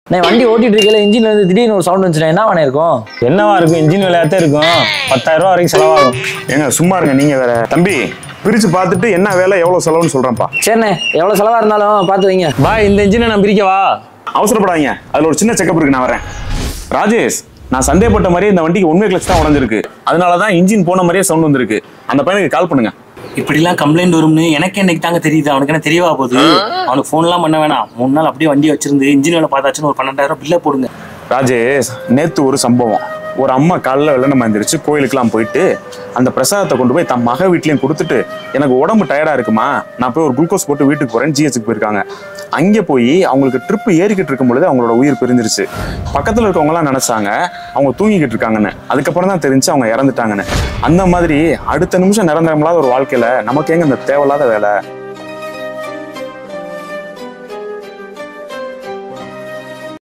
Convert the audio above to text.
நான் வண்டி ஓட்டிட்டு இருக்கல இன்ஜின்ல இருந்து திடீர்னு ஒரு சவுண்ட் வந்துச்சுன்னா என்ன பண்ண இருக்கும் என்னவா இருக்கும் இன்ஜின் விலையாத்தே இருக்கும் பத்தாயிரம் ரூபா வரைக்கும் செலவாகும் ஏங்க சும்மா இருங்க நீங்க வேற தம்பி பிரிச்சு பார்த்துட்டு என்ன வேலை எவ்வளவு செலவுன்னு சொல்றேன்ப்பா சரிண்ணே எவ்வளவு செலவா இருந்தாலும் பார்த்து வைங்க பாய் இந்த இன்ஜினை நான் பிரிக்கவா அவசரப்படாதீங்க அதுல ஒரு சின்ன செக்கப் இருக்கு நான் வரேன் ராஜேஷ் நான் சந்தேகப்பட்ட மாதிரியே இந்த வண்டிக்கு உண்மை கிளச் தான் உடஞ்சிருக்கு அதனால தான் இன்ஜின் போன மாதிரியே சவுண்ட் வந்திருக்கு அந்த பையனுக்கு கால் பண்ணுங்க இப்படிலாம் கம்ப்ளைண்ட் வரும்னு எனக்கு என்னைக்கு தாங்க தெரியுது அவனுக்கு என்ன தெரியவா போகுது அவனுக்கு ஃபோன்லாம் பண்ண வேணாம் மூணு நாள் அப்படியே வண்டியை வச்சிருந்து இன்ஜின் வேலை பார்த்தாச்சுன்னு ஒரு பன்னெண்டாயிரம் பில்லை போடுங்க ராஜேஷ் நேத்து ஒரு சம்பவம் ஒரு அம்மா காலைல வெள்ளனமா எந்திரிச்சு கோயிலுக்குலாம் போயிட்டு அந்த பிரசாதத்தை கொண்டு போய் தன் மக வீட்லயும் கொடுத்துட்டு எனக்கு உடம்பு டயர்டா இருக்குமா நான் போய் ஒரு குளுக்கோஸ் போட்டு வீட்டுக்கு போறேன் ஜிஹெச்சுக்கு போயிருக்காங்க அங்கே போய் அவங்களுக்கு ட்ரிப் ஏறிக்கிட்டு இருக்கும் பொழுது அவங்களோட உயிர் பிரிஞ்சிருச்சு பக்கத்துல இருக்கவங்க எல்லாம் நினைச்சாங்க அவங்க தூங்கிக்கிட்டு இருக்காங்கன்னு அதுக்கப்புறம் தான் தெரிஞ்சு அவங்க இறந்துட்டாங்கன்னு அந்த மாதிரி அடுத்த நிமிஷம் நிரந்தரமில்லாத ஒரு வாழ்க்கையில நமக்கு எங்க இந்த தேவையில்லாத வேலை